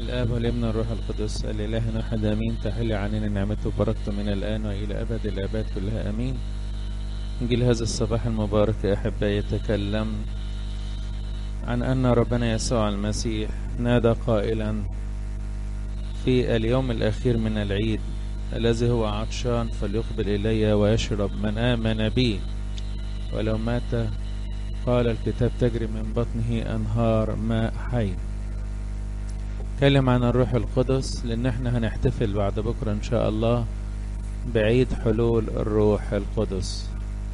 الآب والابن والروح القدس الإله أحد آمين تحل علينا نعمته وبركته من الآن وإلى أبد الآباد كلها آمين إنجيل هذا الصباح المبارك يا أحبائي يتكلم عن أن ربنا يسوع المسيح نادى قائلا في اليوم الأخير من العيد الذي هو عطشان فليقبل إلي ويشرب من آمن بي ولو مات قال الكتاب تجري من بطنه أنهار ماء حي اتكلم عن الروح القدس لان احنا هنحتفل بعد بكره ان شاء الله بعيد حلول الروح القدس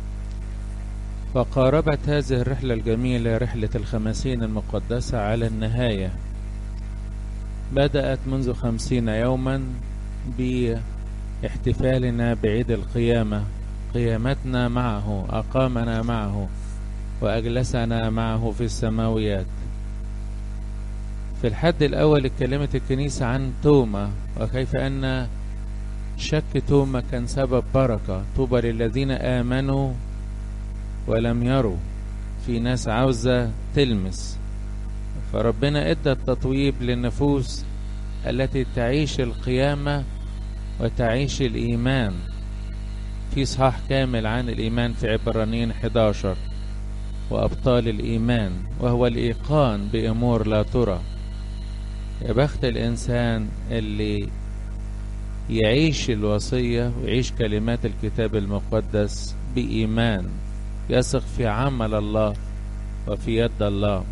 فقاربت هذه الرحلة الجميلة رحلة الخمسين المقدسة على النهاية بدأت منذ خمسين يوما باحتفالنا بعيد القيامة قيامتنا معه أقامنا معه وأجلسنا معه في السماويات في الحد الأول اتكلمت الكنيسة عن توما وكيف أن شك توما كان سبب بركة طوبى للذين آمنوا ولم يروا في ناس عاوزة تلمس فربنا ادى التطويب للنفوس التي تعيش القيامة وتعيش الإيمان في صحاح كامل عن الإيمان في عبرانيين 11 وأبطال الإيمان وهو الإيقان بأمور لا ترى يا بخت الإنسان اللي يعيش الوصية ويعيش كلمات الكتاب المقدس بإيمان يثق في عمل الله وفي يد الله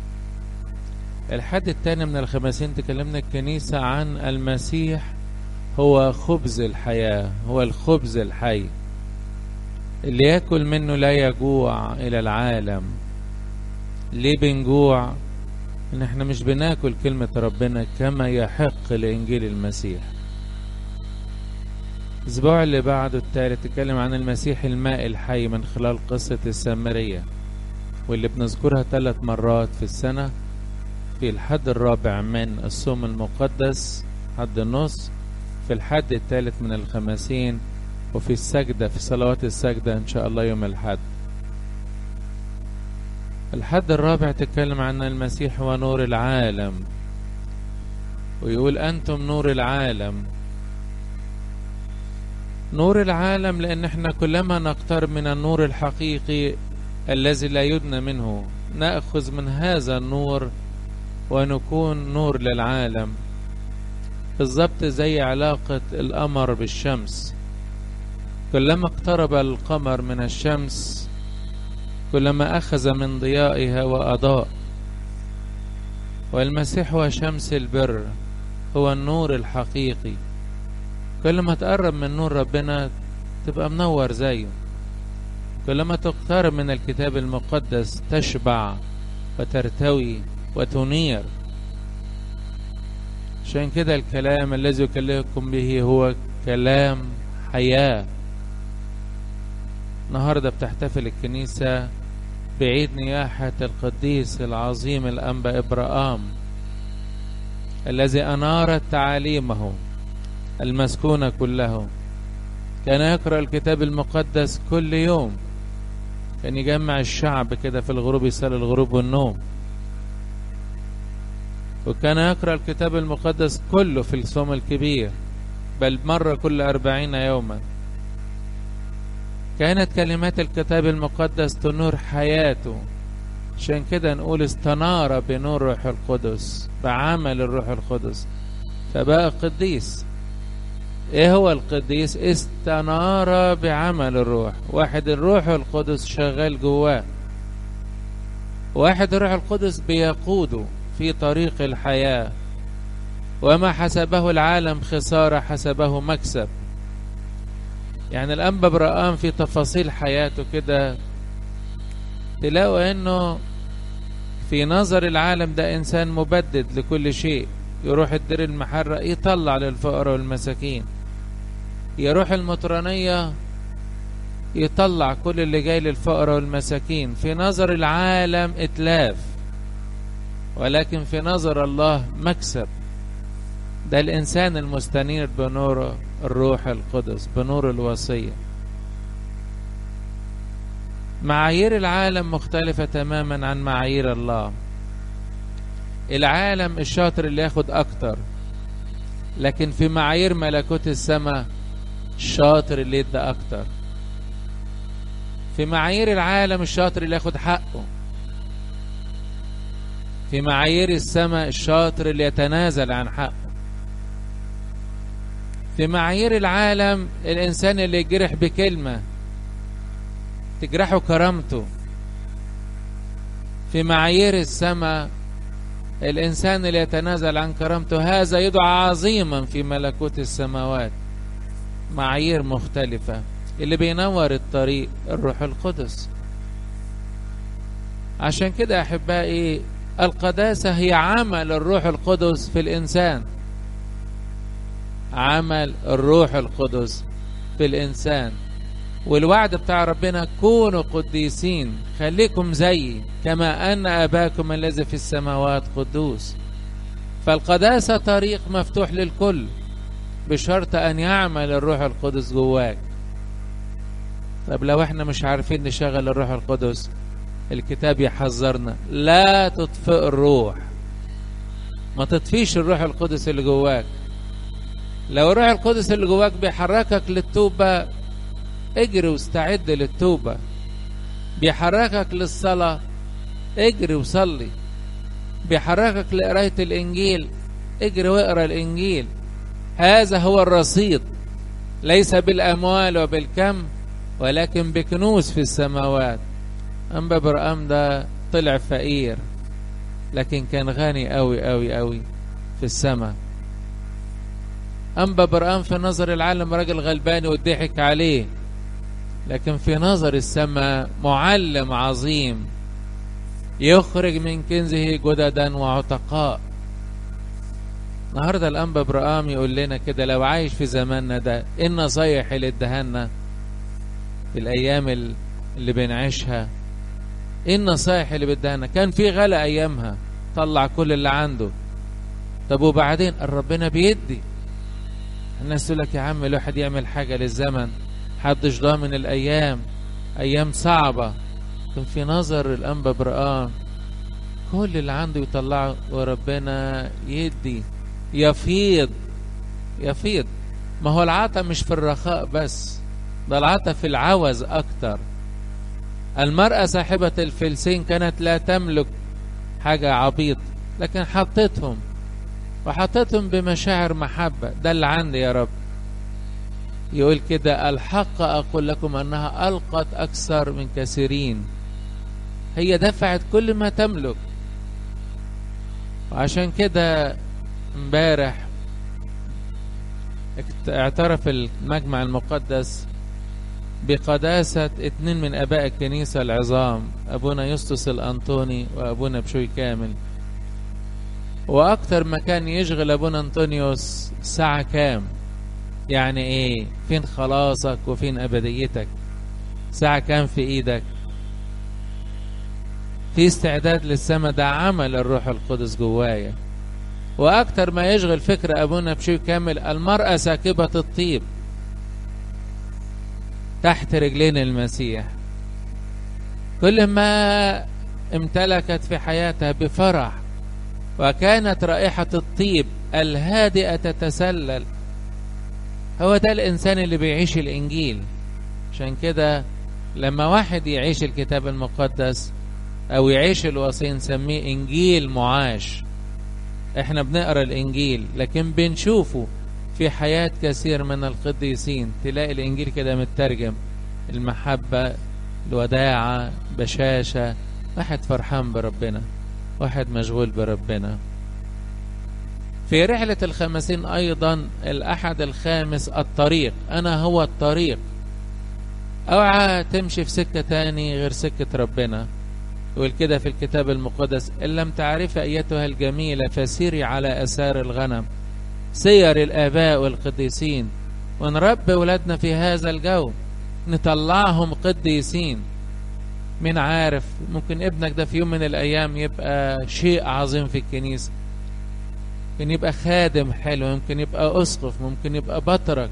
الحد الثاني من الخمسين تكلمنا الكنيسة عن المسيح هو خبز الحياة هو الخبز الحي اللي يأكل منه لا يجوع إلى العالم ليه بنجوع ان احنا مش بناكل كلمة ربنا كما يحق لإنجيل المسيح الأسبوع اللي بعده التالت تكلم عن المسيح الماء الحي من خلال قصة السامرية واللي بنذكرها ثلاث مرات في السنة في الحد الرابع من الصوم المقدس حد النص في الحد الثالث من الخمسين وفي السجدة في صلوات السجدة إن شاء الله يوم الحد الحد الرابع تكلم عن المسيح هو نور العالم ويقول أنتم نور العالم نور العالم لأن احنا كلما نقترب من النور الحقيقي الذي لا يدنى منه نأخذ من هذا النور ونكون نور للعالم بالضبط زي علاقة القمر بالشمس كلما اقترب القمر من الشمس كلما أخذ من ضيائها وأضاء والمسيح هو شمس البر هو النور الحقيقي كلما تقرب من نور ربنا تبقى منور زيه كلما تقترب من الكتاب المقدس تشبع وترتوي وتنير عشان كده الكلام الذي يكلمكم به هو كلام حياه النهارده بتحتفل الكنيسة بعيد نياحة القديس العظيم الأنبا إبراهام الذي أنارت تعاليمه المسكونة كله كان يقرأ الكتاب المقدس كل يوم كان يجمع الشعب كده في الغروب يصلي الغروب والنوم وكان يقرأ الكتاب المقدس كله في الصوم الكبير بل مرة كل أربعين يوما كانت كلمات الكتاب المقدس تنور حياته عشان كده نقول استنار بنور روح القدس بعمل الروح القدس فبقى قديس ايه هو القديس استنار بعمل الروح واحد الروح القدس شغال جواه واحد الروح القدس بيقوده في طريق الحياة وما حسبه العالم خسارة حسبه مكسب يعني الأنبا برقام في تفاصيل حياته كده تلاقوا انه في نظر العالم ده انسان مبدد لكل شيء يروح الدير المحرق يطلع للفقراء والمساكين يروح المطرانية يطلع كل اللي جاي للفقراء والمساكين في نظر العالم اتلاف ولكن في نظر الله مكسب ده الإنسان المستنير بنور الروح القدس بنور الوصية معايير العالم مختلفة تماما عن معايير الله العالم الشاطر اللي ياخد اكتر لكن في معايير ملكوت السماء الشاطر اللي يدى اكتر في معايير العالم الشاطر اللي ياخد حقه في معايير السماء الشاطر اللي يتنازل عن حقه في معايير العالم الإنسان اللي يجرح بكلمة تجرحه كرامته في معايير السماء الإنسان اللي يتنازل عن كرامته هذا يدعى عظيما في ملكوت السماوات معايير مختلفة اللي بينور الطريق الروح القدس عشان كده أحبائي القداسة هي عمل الروح القدس في الإنسان عمل الروح القدس في الإنسان والوعد بتاع ربنا كونوا قديسين خليكم زيي كما أن أباكم الذي في السماوات قدوس فالقداسة طريق مفتوح للكل بشرط أن يعمل الروح القدس جواك طب لو احنا مش عارفين نشغل الروح القدس الكتاب يحذرنا لا تطفئ الروح ما تطفيش الروح القدس اللي جواك لو الروح القدس اللي جواك بيحركك للتوبة اجري واستعد للتوبة بيحركك للصلاة اجري وصلي بيحركك لقراية الإنجيل اجري واقرا الإنجيل هذا هو الرصيد ليس بالأموال وبالكم ولكن بكنوز في السماوات أنبا برقام ده طلع فقير لكن كان غني قوي قوي قوي في السماء أنبا برقام في نظر العالم راجل غلبان وضحك عليه لكن في نظر السماء معلم عظيم يخرج من كنزه جددا وعتقاء النهارده الأنبا برقام يقول لنا كده لو عايش في زماننا ده إيه النصايح اللي ادهنا في الأيام اللي بنعيشها ايه النصايح اللي بدهنا كان في غلا ايامها طلع كل اللي عنده طب وبعدين ربنا بيدي الناس تقول لك يا عم الواحد يعمل حاجه للزمن حدش ضامن الايام ايام صعبه كان في نظر الانبا برقان كل اللي عنده يطلعه وربنا يدي يفيض يفيض ما هو العطا مش في الرخاء بس ده العطا في العوز اكتر المرأة صاحبة الفلسين كانت لا تملك حاجة عبيط لكن حطتهم وحطتهم بمشاعر محبة ده اللي عندي يا رب يقول كده الحق أقول لكم أنها ألقت أكثر من كثيرين هي دفعت كل ما تملك وعشان كده امبارح اعترف المجمع المقدس بقداسة اتنين من أباء الكنيسة العظام أبونا يسطس الأنطوني وأبونا بشوي كامل وأكتر ما كان يشغل أبونا أنطونيوس ساعة كام يعني إيه فين خلاصك وفين أبديتك ساعة كام في إيدك في استعداد للسماء ده عمل الروح القدس جوايا وأكتر ما يشغل فكر أبونا بشوي كامل المرأة ساكبة الطيب تحت رجلين المسيح كل ما امتلكت في حياتها بفرح وكانت رائحة الطيب الهادئة تتسلل هو ده الإنسان اللي بيعيش الإنجيل عشان كده لما واحد يعيش الكتاب المقدس أو يعيش الوصي نسميه إنجيل معاش احنا بنقرا الإنجيل لكن بنشوفه في حياة كثير من القديسين تلاقي الإنجيل كده مترجم المحبة الوداعة بشاشة واحد فرحان بربنا واحد مشغول بربنا في رحلة الخمسين أيضا الأحد الخامس الطريق أنا هو الطريق اوعى تمشي في سكة تاني غير سكة ربنا يقول كده في الكتاب المقدس إن لم تعرف أيتها الجميلة فسيري على أسار الغنم سير الآباء والقديسين ونربي ولادنا في هذا الجو نطلعهم قديسين من عارف ممكن ابنك ده في يوم من الأيام يبقى شيء عظيم في الكنيسة ممكن يبقى خادم حلو ممكن يبقى أسقف ممكن يبقى بطرك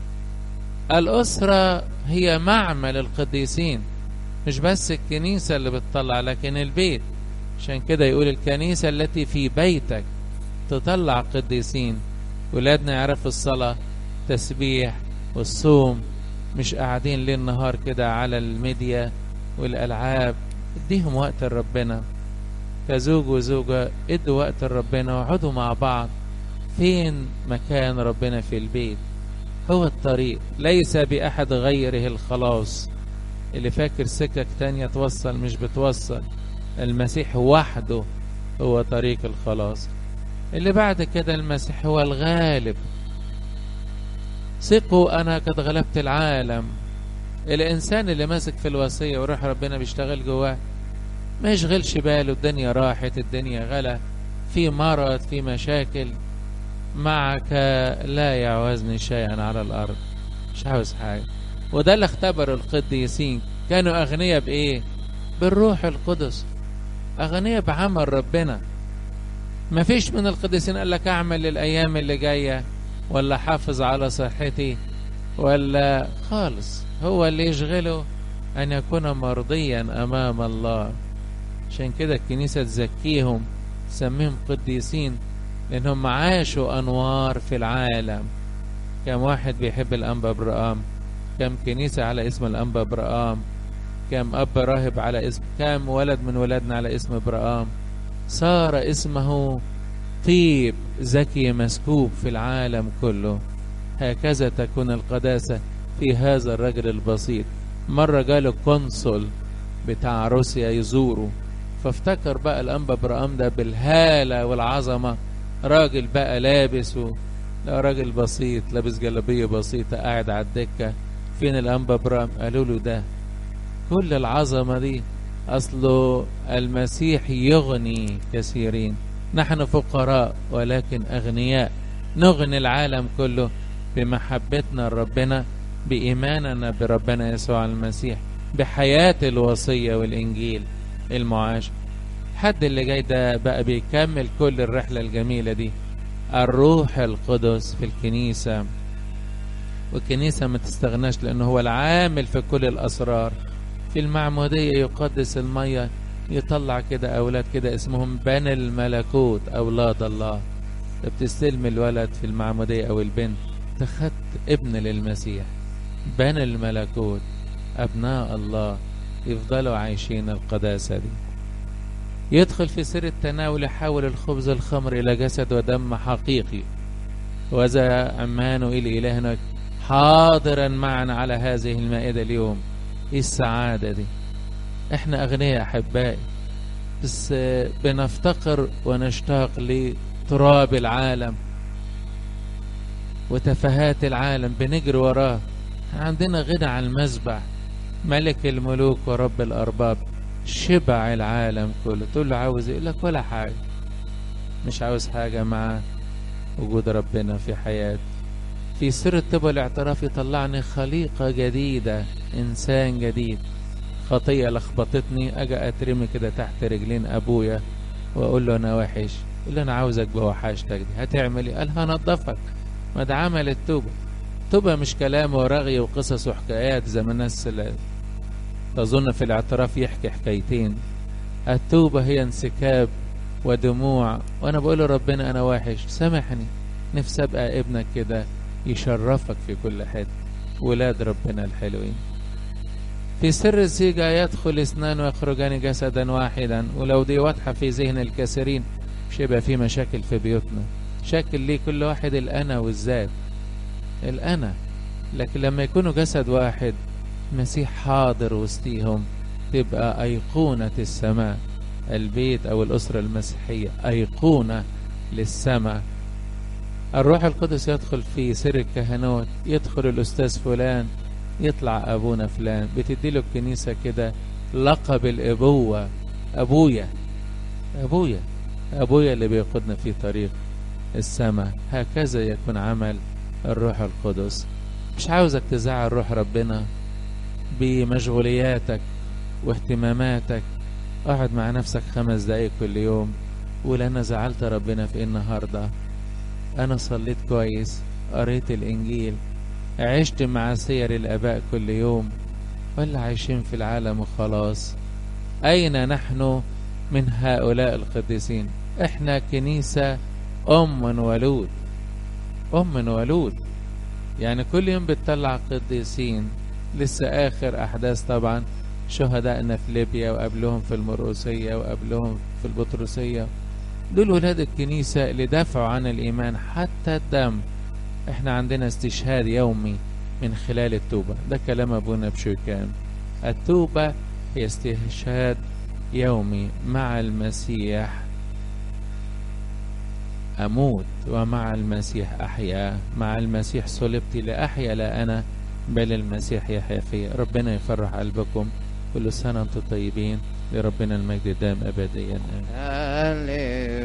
الأسرة هي معمل القديسين مش بس الكنيسة اللي بتطلع لكن البيت عشان كده يقول الكنيسة التي في بيتك تطلع قديسين ولادنا يعرفوا الصلاة تسبيح والصوم مش قاعدين ليل نهار كده على الميديا والألعاب اديهم وقت لربنا كزوج وزوجة ادوا وقت لربنا واقعدوا مع بعض فين مكان ربنا في البيت هو الطريق ليس بأحد غيره الخلاص اللي فاكر سكك تانية توصل مش بتوصل المسيح وحده هو طريق الخلاص اللي بعد كده المسيح هو الغالب ثقوا أنا قد غلبت العالم الإنسان اللي ماسك في الوصية وروح ربنا بيشتغل جواه ما يشغلش باله الدنيا راحت الدنيا غلا في مرض في مشاكل معك لا يعوزني شيئا على الأرض مش عاوز حاجة وده اللي اختبر القديسين كانوا أغنياء بإيه بالروح القدس أغنياء بعمل ربنا ما فيش من القديسين قال لك أعمل للأيام اللي جاية ولا حافظ على صحتي ولا خالص هو اللي يشغله أن يكون مرضيا أمام الله عشان كده الكنيسة تزكيهم تسميهم قديسين لأنهم عاشوا أنوار في العالم كم واحد بيحب الأنبا برقام كم كنيسة على اسم الأنبا برقام كم أب راهب على اسم كم ولد من ولادنا على اسم برقام صار اسمه طيب زكي مسكوب في العالم كله هكذا تكون القداسة في هذا الرجل البسيط مرة جاله قنصل بتاع روسيا يزوره فافتكر بقى الأنبا برقام ده بالهالة والعظمة راجل بقى لابس و... لا راجل بسيط لابس جلابية بسيطة قاعد على الدكة فين الأنبا برام قالوا له ده كل العظمة دي أصله المسيح يغني كثيرين نحن فقراء ولكن أغنياء نغني العالم كله بمحبتنا لربنا بإيماننا بربنا يسوع المسيح بحياة الوصية والإنجيل المعاش حد اللي جاي ده بقى بيكمل كل الرحلة الجميلة دي الروح القدس في الكنيسة والكنيسة ما تستغناش لأنه هو العامل في كل الأسرار في المعمودية يقدس المية يطلع كده أولاد كده اسمهم بني الملكوت أولاد الله بتستلم الولد في المعمودية أو البنت تخت ابن للمسيح بني الملكوت أبناء الله يفضلوا عايشين القداسة دي يدخل في سر التناول يحول الخبز الخمر إلى جسد ودم حقيقي وذا عمانوئيل إلهنا حاضرا معنا على هذه المائدة اليوم إيه السعادة دي إحنا أغنياء أحبائي بس بنفتقر ونشتاق لتراب العالم وتفاهات العالم بنجري وراه عندنا غنى عن المذبح ملك الملوك ورب الأرباب شبع العالم كله تقول له عاوز يقول لك ولا حاجة مش عاوز حاجة مع وجود ربنا في حياتي في سر التوبة الاعتراف يطلعني خليقة جديدة إنسان جديد خطية لخبطتني أجي أترمي كده تحت رجلين أبويا وأقول له أنا وحش يقول له أنا عاوزك بوحشتك دي هتعمل إيه؟ قال هنضفك ما ده عمل التوبة التوبة مش كلام ورغي وقصص وحكايات زي ما الناس تظن في الاعتراف يحكي حكايتين التوبة هي انسكاب ودموع وانا بقول لربنا انا وحش سامحني نفسي ابقى ابنك كده يشرفك في كل حته ولاد ربنا الحلوين في سر الزيجة يدخل اثنان ويخرجان جسدا واحدا ولو دي واضحة في ذهن الكثيرين مش يبقى في مشاكل في بيوتنا شكل ليه كل واحد الأنا والذات الأنا لكن لما يكونوا جسد واحد مسيح حاضر وسطيهم تبقى أيقونة السماء البيت أو الأسرة المسيحية أيقونة للسماء الروح القدس يدخل في سر الكهنوت يدخل الأستاذ فلان يطلع أبونا فلان بتدي له الكنيسة كده لقب الأبوة أبويا أبويا أبويا اللي بيقودنا في طريق السماء هكذا يكون عمل الروح القدس مش عاوزك تزعل روح ربنا بمشغولياتك واهتماماتك اقعد مع نفسك خمس دقايق كل يوم قول انا زعلت ربنا في ايه النهارده انا صليت كويس قريت الانجيل عشت مع سير الاباء كل يوم ولا عايشين في العالم وخلاص اين نحن من هؤلاء القديسين احنا كنيسة ام ولود ام ولود يعني كل يوم بتطلع قديسين لسه اخر احداث طبعا شهدائنا في ليبيا وقبلهم في المرقسية وقبلهم في البطرسية دول ولاد الكنيسة اللي دافعوا عن الإيمان حتى الدم احنا عندنا استشهاد يومي من خلال التوبة ده كلام أبونا بشوكان التوبة هي استشهاد يومي مع المسيح أموت ومع المسيح أحيا مع المسيح صلبت لأحيا لا أنا بل المسيح يحيا في ربنا يفرح قلبكم كل سنة وانتم طيبين لربنا المجد دام أبديا هللويا